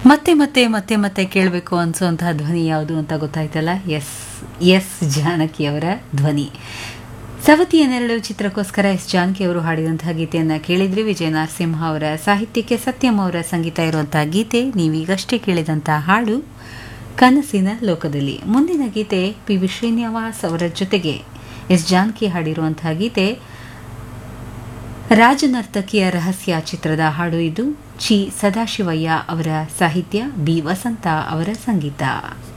ಮತ್ತೆ ಮತ್ತೆ ಮತ್ತೆ ಮತ್ತೆ ಕೇಳಬೇಕು ಅನ್ಸುವಂತಹ ಧ್ವನಿ ಯಾವುದು ಅಂತ ಗೊತ್ತಾಯ್ತಲ್ಲ ಎಸ್ ಎಸ್ ಜಾನಕಿ ಅವರ ಧ್ವನಿ ಸವತಿಯ ನೆರಳು ಚಿತ್ರಕ್ಕೋಸ್ಕರ ಎಸ್ ಜಾನಕಿ ಅವರು ಹಾಡಿದಂತಹ ಗೀತೆಯನ್ನು ಕೇಳಿದ್ರಿ ವಿಜಯ ನರಸಿಂಹ ಅವರ ಸಾಹಿತ್ಯಕ್ಕೆ ಸತ್ಯಂ ಅವರ ಸಂಗೀತ ಇರುವಂತಹ ಗೀತೆ ನೀವೀಗಷ್ಟೇ ಕೇಳಿದಂತಹ ಹಾಡು ಕನಸಿನ ಲೋಕದಲ್ಲಿ ಮುಂದಿನ ಗೀತೆ ಪಿ ವಿ ಶ್ರೀನಿವಾಸ್ ಅವರ ಜೊತೆಗೆ ಎಸ್ ಜಾನಕಿ ಹಾಡಿರುವಂತಹ ಗೀತೆ ರಾಜನರ್ತಕಿಯ ರಹಸ್ಯ ಚಿತ್ರದ ಹಾಡು ಇದು ಚಿ ಸದಾಶಿವಯ್ಯ ಅವರ ಸಾಹಿತ್ಯ ಬಿ ವಸಂತ ಅವರ ಸಂಗೀತ